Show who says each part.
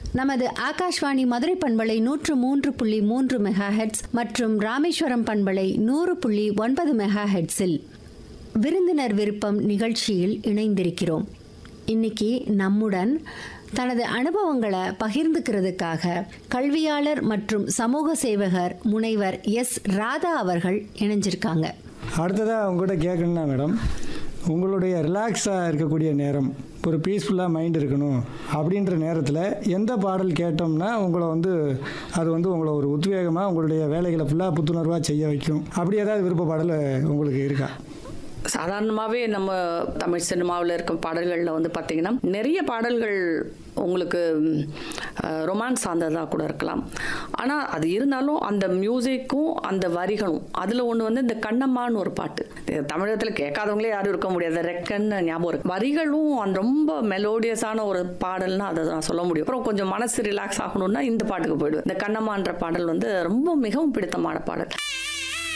Speaker 1: நமது ஆகாஷ்வாணி மதுரை பண்பலை நூற்று மூன்று புள்ளி மூன்று மெகா ஹெட்ஸ் மற்றும் ராமேஸ்வரம் பண்பலை நூறு புள்ளி ஒன்பது மெகா ஹெட்ஸில் விருந்தினர் விருப்பம் நிகழ்ச்சியில் இணைந்திருக்கிறோம் இன்னைக்கு நம்முடன் தனது அனுபவங்களை பகிர்ந்துக்கிறதுக்காக கல்வியாளர் மற்றும் சமூக சேவகர் முனைவர் எஸ் ராதா அவர்கள் இணைஞ்சிருக்காங்க
Speaker 2: அடுத்ததாக உங்கள்கிட்ட கேட்கணுன்னா மேடம் உங்களுடைய ரிலாக்ஸாக இருக்கக்கூடிய நேரம் ஒரு பீஸ்ஃபுல்லாக மைண்ட் இருக்கணும் அப்படின்ற நேரத்தில் எந்த பாடல் கேட்டோம்னா உங்களை வந்து அது வந்து உங்களை ஒரு உத்வேகமாக உங்களுடைய வேலைகளை ஃபுல்லாக புத்துணர்வாக செய்ய வைக்கும் அப்படி ஏதாவது விருப்ப பாடல் உங்களுக்கு இருக்கா
Speaker 3: சாதாரணமாகவே நம்ம தமிழ் சினிமாவில் இருக்க பாடல்களில் வந்து பார்த்திங்கன்னா நிறைய பாடல்கள் உங்களுக்கு ரொமான்ஸ் சார்ந்ததாக கூட இருக்கலாம் ஆனால் அது இருந்தாலும் அந்த மியூசிக்கும் அந்த வரிகளும் அதில் ஒன்று வந்து இந்த கண்ணம்மான்னு ஒரு பாட்டு இது தமிழகத்தில் கேட்காதவங்களே யாரும் இருக்க முடியாது ரெக்கன்னு ஞாபகம் இருக்கு வரிகளும் அந்த ரொம்ப மெலோடியஸான ஒரு பாடல்னா அதை நான் சொல்ல முடியும் அப்புறம் கொஞ்சம் மனசு ரிலாக்ஸ் ஆகணும்னா இந்த பாட்டுக்கு போயிடுவேன் இந்த கண்ணம்மான்ற பாடல் வந்து ரொம்ப மிகவும் பிடித்தமான பாடல்